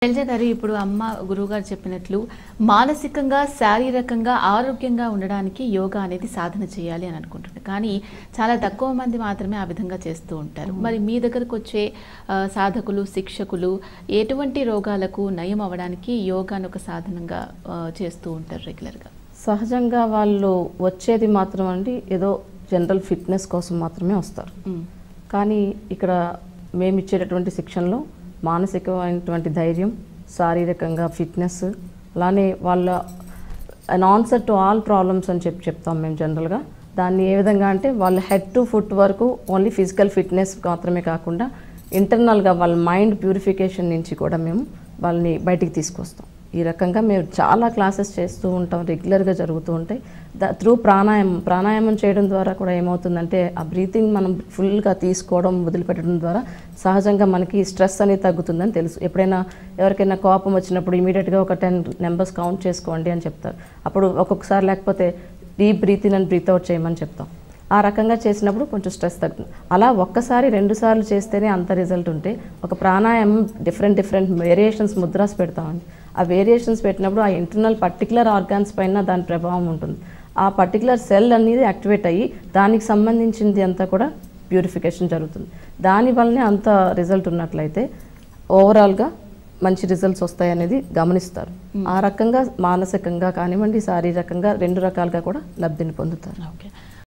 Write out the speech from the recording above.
శైలజ గారు ఇప్పుడు అమ్మ గురువు గారు చెప్పినట్లు మానసికంగా శారీరకంగా ఆరోగ్యంగా ఉండడానికి యోగా అనేది సాధన చేయాలి అని అనుకుంటున్నారు కానీ చాలా తక్కువ మంది మాత్రమే ఆ విధంగా చేస్తూ ఉంటారు మరి మీ దగ్గరకు వచ్చే ఆ, సాధకులు శిక్షకులు ఎటువంటి రోగాలకు నయం అవ్వడానికి యోగాను ఒక సాధనంగా ఆ, చేస్తూ ఉంటారు రెగ్యులర్గా సహజంగా వాళ్ళు వచ్చేది మాత్రం అండి ఏదో జనరల్ ఫిట్నెస్ కోసం మాత్రమే వస్తారు కానీ ఇక్కడ మేము ఇచ్చేటటువంటి శిక్షణలో మానసికమైనటువంటి ధైర్యం శారీరకంగా ఫిట్నెస్ అలానే వాళ్ళ an answer to all problems అని చెప్పి చెప్తాం మేము జనరల్గా దాన్ని ఏ విధంగా అంటే వాళ్ళ హెడ్ టు ఫుట్ వరకు ఓన్లీ ఫిజికల్ ఫిట్నెస్ మాత్రమే కాకుండా ఇంటర్నల్గా వాళ్ళ మైండ్ ప్యూరిఫికేషన్ నుంచి కూడా మేము వాళ్ళని బయటికి తీసుకొస్తాం ఈ రకంగా మేము చాలా క్లాసెస్ చేస్తూ ఉంటాం రెగ్యులర్గా జరుగుతూ ఉంటాయి ద త్రూ ప్రాణాయామం ప్రాణాయామం చేయడం ద్వారా కూడా ఏమవుతుందంటే ఆ బ్రీతింగ్ మనం ఫుల్గా తీసుకోవడం వదిలిపెట్టడం ద్వారా సహజంగా మనకి స్ట్రెస్ అనేది తగ్గుతుందని తెలుసు ఎప్పుడైనా ఎవరికైనా కోపం వచ్చినప్పుడు ఇమీడియట్గా ఒక టెన్ నెంబర్స్ కౌంట్ చేసుకోండి అని చెప్తారు అప్పుడు ఒక్కొక్కసారి లేకపోతే deep breath in and breath out చేయమని చెప్తాం ఆ రకంగా చేసినప్పుడు కొంచెం స్ట్రెస్ తగ్గుతుంది అలా ఒక్కసారి రెండు సార్లు చేస్తేనే అంత రిజల్ట్ ఉంటే ఒక ప్రాణాయామం డిఫరెంట్ డిఫరెంట్ వేరియేషన్స్ ముద్రాస్ పెడతామండి ఆ వేరియేషన్స్ పెట్టినప్పుడు ఆ ఇంటర్నల్ పర్టికులర్ ఆర్గాన్స్ పైన దాని ప్రభావం ఉంటుంది ఆ పర్టికులర్ సెల్ అనేది యాక్టివేట్ అయ్యి దానికి సంబంధించింది అంతా కూడా ప్యూరిఫికేషన్ జరుగుతుంది దానివల్లనే అంత రిజల్ట్ ఉన్నట్లయితే ఓవరాల్గా మంచి రిజల్ట్స్ వస్తాయి అనేది గమనిస్తారు ఆ రకంగా మానసికంగా కానివ్వండి శారీరకంగా రెండు రకాలుగా కూడా లబ్ధిని పొందుతారు ఓకే